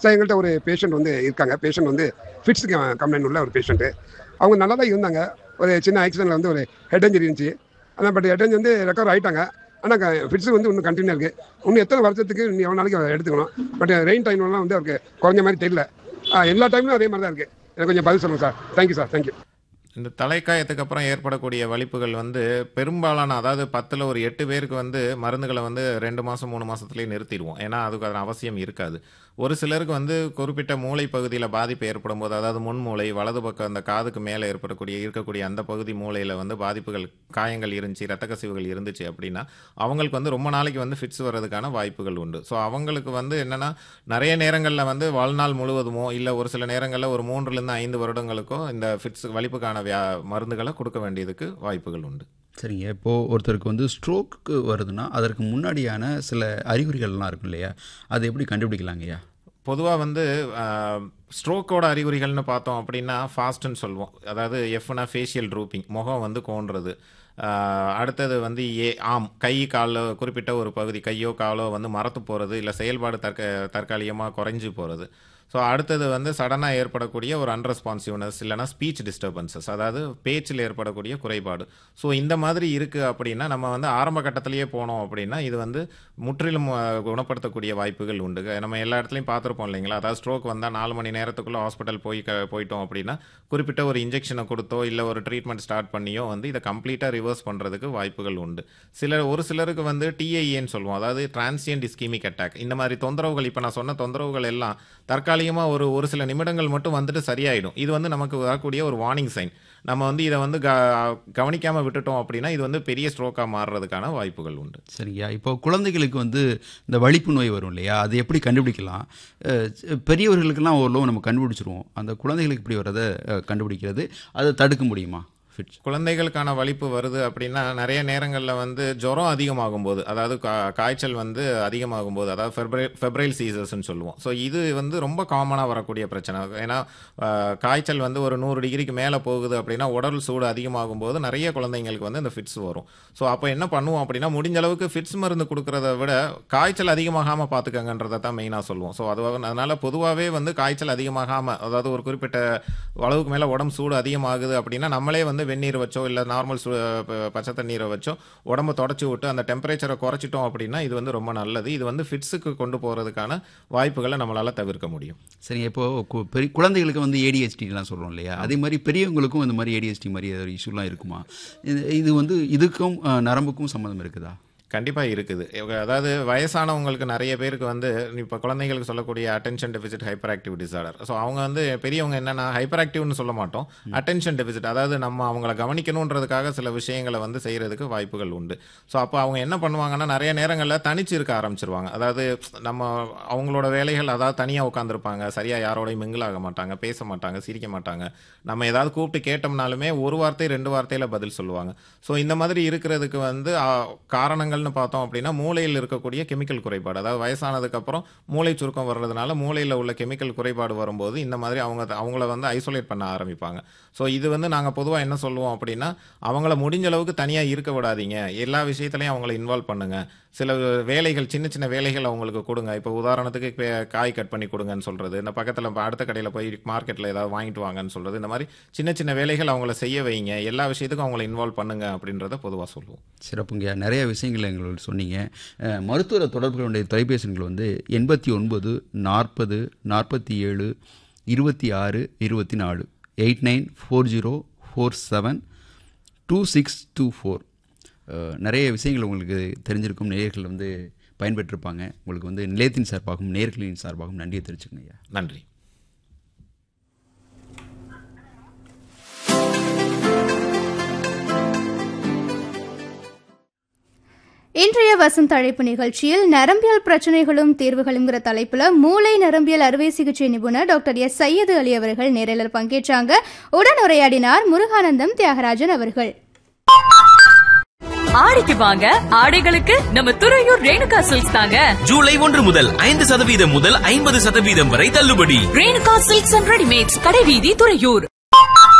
sir எங்கள்கிட்ட ஒரு patient வந்து இருக்காங்க பேஷண்ட் வந்து ஃபிட்ஸ் கம்ப்ளைண்ட் உள்ள ஒரு பேஷண்ட்டு அவங்க நல்லா தான் இருந்தாங்க ஒரு சின்ன ஆக்சிடென்ட்ல வந்து ஒரு ஹெட் இன்ஜரி இருந்துச்சு ஆனால் பட் ஹெட் இன்ஜரி வந்து ரெக்கவர் ஆயிட்டாங்க ஆனால் ஃபிட்ஸ் வந்து இன்னும் கண்டினியூ இருக்குது இன்னும் எத்தனை வருஷத்துக்கு நீ எவ்வளோ நாளைக்கு அதை எடுத்துக்கணும் பட் ரெயின் டைம்லாம் வந்து அவருக்கு குறைஞ்ச மாதிரி தெரியல ஆ, எல்லா டைம்லையும் அதே மாதிரி தான் இருக்குது எனக்கு கொஞ்சம் பதில் சொல்லுங்கள் சார் தேங்க்யூ சார் தேங்க்யூ இந்த தலைக்காயத்துக்கு அப்புறம் ஏற்படக்கூடிய வலிப்புகள் வந்து பெரும்பாலான அதாவது பத்தில் ஒரு எட்டு பேருக்கு வந்து மருந்துகளை வந்து ரெண்டு மாதம் மூணு மாதத்துலேயே நிறுத்திடுவோம் ஏன்னா அதுக்கு அதன் அவசியம் இருக்காது ஒரு சிலருக்கு வந்து குறிப்பிட்ட மூளை பகுதியில் பாதிப்பு ஏற்படும் போது அதாவது முன் மூளை வலது பக்கம் அந்த காதுக்கு மேலே ஏற்படக்கூடிய இருக்கக்கூடிய அந்த பகுதி மூளையில் வந்து பாதிப்புகள் காயங்கள் இருந்துச்சு ரத்த கசிவுகள் இருந்துச்சு அப்படின்னா அவங்களுக்கு வந்து ரொம்ப நாளைக்கு வந்து ஃபிட்ஸ் வர்றதுக்கான வாய்ப்புகள் உண்டு ஸோ அவங்களுக்கு வந்து என்னென்னா நிறைய நேரங்களில் வந்து வாழ்நாள் முழுவதுமோ இல்லை ஒரு சில நேரங்களில் ஒரு மூன்றுலேருந்து ஐந்து வருடங்களுக்கோ இந்த ஃபிட்ஸ் வலிப்புக்கான வியா மருந்துகளை கொடுக்க வேண்டியதுக்கு வாய்ப்புகள் உண்டு சரிங்க இப்போது ஒருத்தருக்கு வந்து ஸ்ட்ரோக்கு வருதுன்னா அதற்கு முன்னாடியான சில அறிகுறிகள்லாம் இருக்கும் இல்லையா அதை எப்படி கண்டுபிடிக்கலாங்கய்யா பொதுவாக வந்து ஸ்ட்ரோக்கோட அறிகுறிகள்னு பார்த்தோம் அப்படின்னா ஃபாஸ்ட்னு சொல்லுவோம் அதாவது எஃப்னா ஃபேஷியல் ட்ரூப்பிங் முகம் வந்து கோன்றது ஆஹ் அடுத்தது வந்து ஏ ஆம் கை காலோ குறிப்பிட்ட ஒரு பகுதி கையோ காலோ வந்து மரத்து போகிறது இல்லை செயல்பாடு தற்க தற்காலிகமாக குறைஞ்சு போகிறது ஸோ அடுத்தது வந்து சடனாக ஏற்படக்கூடிய ஒரு அன்ரெஸ்பான்சிவ்னஸ் இல்லைனா ஸ்பீச் டிஸ்டர்பன்சஸ் அதாவது பேச்சில் ஏற்படக்கூடிய குறைபாடு ஸோ இந்த மாதிரி இருக்குது அப்படின்னா நம்ம வந்து ஆரம்ப கட்டத்திலேயே போனோம் அப்படின்னா இது வந்து முற்றிலும் அஹ், குணப்படுத்தக்கூடிய வாய்ப்புகள் உண்டு நம்ம எல்லா இடத்துலையும் பார்த்துருப்போம் இல்லைங்களா அதாவது ஸ்ட்ரோக் வந்தால் நாலு மணி நேரத்துக்குள்ளே ஹாஸ்பிட்டல் போய் க போயிட்டோம் அப்படின்னா குறிப்பிட்ட ஒரு இன்ஜெக்ஷனை கொடுத்தோ இல்லை ஒரு ட்ரீட்மெண்ட் ஸ்டார்ட் பண்ணியோ வந்து இதை கம்ப்ளீட்டாக ரிவர்ஸ் பண்ணுறதுக்கு வாய்ப்புகள் உண்டு சிலர் ஒரு சிலருக்கு வந்து டிஐஏன்னு சொல்லுவோம் அதாவது டிரான்சியன்ட் இஸ்கீமிக் அட்டாக் இந்த மாதிரி தொந்தரவுகள் இப்போ நான் சொன்ன தொந்தரவுகள் எல்லாம் தற்காலிகமாக ஒரு ஒரு சில நிமிடங்கள் மட்டும் வந்துட்டு சரியாயிடும் இது வந்து நமக்கு வரக்கூடிய ஒரு வார்னிங் சைன் நம்ம வந்து இதை வந்து க கவனிக்காமல் விட்டுட்டோம் அப்படின்னா இது வந்து பெரிய ஸ்ட்ரோக்காக மாறுறதுக்கான வாய்ப்புகள் உண்டு சரிங்கய்யா இப்போ குழந்தைகளுக்கு வந்து இந்த வலிப்பு நோய் வரும் இல்லையா அது எப்படி கண்டுபிடிக்கலாம் அஹ், பெரியவர்களுக்கெல்லாம் ஓரளவு நம்ம கண்டுபிடிச்சிருவோம் அந்த குழந்தைகளுக்கு இப்படி வர்றதை அஹ், கண்டுபிடிக்கிறது அதை தடுக்க முடியுமா ஃபிட்ஸ் குழந்தைகளுக்கான வலிப்பு வருது அப்படின்னா நிறைய நேரங்களில் வந்து ஜுரம் அதிகமாகும் போது அதாவது கா- காய்ச்சல் வந்து அதிகமாகும் போது அதாவது ஃபெப்ரைல் ஃபெப்ரைல் சீசர்ஸ்னு சொல்லுவோம் ஸோ இது வந்து ரொம்ப காமனாக வரக்கூடிய பிரச்சனை ஏன்னா ஆஹ், காய்ச்சல் வந்து ஒரு நூறு டிகிரிக்கு மேலே போகுது அப்படின்னா உடல் சூடு அதிகமாகும் போது நிறைய குழந்தைங்களுக்கு வந்து இந்த ஃபிட்ஸ் வரும் ஸோ அப்போ என்ன பண்ணுவோம் அப்படின்னா முடிஞ்ச அளவுக்கு ஃபிட்ஸ் மருந்து கொடுக்கறத விட காய்ச்சல் அதிகமாகாமல் பார்த்துக்கங்கன்றதை தான் மெயினாக சொல்லுவோம் ஸோ அது அதனால் பொதுவாகவே வந்து காய்ச்சல் அதிகமாகாமல் அதாவது ஒரு குறிப்பிட்ட அளவுக்கு மேலே உடம்பு சூடு அதிகமாகுது அப்படின்னா நம்மளே வந்து வெந்நீர் வச்சோ இல்லை நார்மல் சூ ப- பச்சை தண்ணீரை வச்சோ உடம்ப தொடச்சி விட்டு அந்த டெம்பரேச்சரை குறைச்சிட்டோம் அப்படின்னா இது வந்து ரொம்ப நல்லது இது வந்து ஃபிட்ஸுக்கு கொண்டு போகிறதுக்கான வாய்ப்புகளை நம்மளால் தவிர்க்க முடியும் சரிங்க இப்போது கு- பெரிய குழந்தைகளுக்கு வந்து ஏடிஹெச்டிலாம் சொல்கிறோம் இல்லையா அதே மாதிரி பெரியவங்களுக்கும் இந்த மாதிரி ஏடிஹெச்டி மாதிரி ஏதாவது இஷ்யூலாம் இருக்குமா இது இது வந்து இதுக்கும் அஹ், நரம்புக்கும் சம்மந்தம் இருக்குதா கண்டிப்பாக இருக்குது இவங்க அதாவது வயசானவங்களுக்கு நிறைய பேருக்கு வந்து இப்போ குழந்தைங்களுக்கு சொல்லக்கூடிய attention deficit hyperactive disorder so அவங்க வந்து பெரியவங்க என்னென்னா ஹைப்பர் ஆக்டிவ்னு சொல்ல மாட்டோம் அட்டென்ஷன் டெபிசிட் அதாவது நம்ம அவங்கள கவனிக்கணுன்றதுக்காக சில விஷயங்களை வந்து செய்கிறதுக்கு வாய்ப்புகள் உண்டு ஸோ அப்போ அவங்க என்ன பண்ணுவாங்கன்னா நிறைய நேரங்களில் தனிச்சு இருக்க ஆரம்பிச்சிருவாங்க அதாவது நம்ம அவங்களோட வேலைகள் அதாவது தனியாக உட்காந்துருப்பாங்க சரியாக யாரோடையும் மிங்கிள் ஆக மாட்டாங்க பேச மாட்டாங்க சிரிக்க மாட்டாங்க நம்ம ஏதாவது கூப்பிட்டு கேட்டோம்னாலுமே ஒரு வார்த்தை ரெண்டு வார்த்தையில் பதில் சொல்லுவாங்க ஸோ இந்த மாதிரி இருக்கிறதுக்கு வந்து ஆ, காரணங்கள்னு பார்த்தோம் அப்படின்னா மூளையில் இருக்கக்கூடிய கெமிக்கல் குறைபாடு அதாவது வயசானதுக்கு அப்புறம் மூளை சுருக்கம் வர்றதுனால மூளையில் உள்ள கெமிக்கல் குறைபாடு வரும்போது இந்த மாதிரி அவங்க அவங்கள வந்து ஐசோலேட் பண்ண ஆரம்பிப்பாங்க ஸோ இது வந்து நாங்கள் பொதுவாக என்ன சொல்லுவோம் அப்படின்னா அவங்கள முடிஞ்ச அளவுக்கு தனியாக இருக்க விடாதீங்க எல்லா விஷயத்துலையும் அவங்கள இன்வால்வ் பண்ணுங்க சில வேலைகள் சின்ன சின்ன வேலைகள் அவங்களுக்கு கொடுங்க இப்போ உதாரணத்துக்கு இப்போ காய் கட் பண்ணி கொடுங்கன்னு சொல்கிறது இந்த பக்கத்தில் அடுத்த கடையில் போய் மார்க்கெட்டில் ஏதாவது வாங்கிட்டு வாங்கன்னு சொல்கிறது இந்த மாதிரி சின்ன சின்ன வேலைகள் அவங்கள செய்ய வைங்க எல்லா விஷயத்துக்கும் அவங்கள இன்வால்வ் பண்ணுங்க அப்படின்றத பொதுவாக சொல்லுவோம் சிறப்புங்க நிறைய விஷயங்கள் எங்களுக்கு சொன்னீங்க அஹ், மருத்துவரை தொடர்பு கொண்ட தொலைபேசிகள் வந்து எண்பத்தி ஒன்பது நாற்பது நாற்பத்தி ஏழு இருபத்தி ஆறு இருபத்தி நாலு eight nine four zero four seven two six two four நிறைய விஷயங்கள் உங்களுக்கு தெரிஞ்சிருக்கும் நேயர்கள் வந்து பயன்பெற்றிருப்பாங்க உங்களுக்கு வந்து நிலையத்தின் சார்பாகவும் நேயர்களின் சார்பாகவும் நன்றியை தெரிவிச்சுக்கங்க ஐயா நன்றி இன்றைய வசந்த் அழைப்பு நிகழ்ச்சியில் நரம்பியல் பிரச்சனைகளும் தீர்வுகளுங்கிற தலைப்புல மூளை நரம்பியல் அறுவை சிகிச்சை நிபுணர் டாக்டர் எஸ் சையது அலி அவர்கள் நேரில் பங்கேற்றாங்க உடன் உரையாடினார் முருகானந்தம் தியாகராஜன் அவர்கள் ஆடிக்கு வாங்க ஆடைகளுக்கு நம்ம துறையூர் ரேணுகா சில்க்ஸ் தாங்க ஜூலை ஒன்று முதல் ஐந்து சதவீதம் முதல் ஐம்பது சதவீதம் வரை தள்ளுபடி ரேணுகா சில்க்ஸ் அண்ட் ரெடிமேட்ஸ் கடைவீதி துறையூர்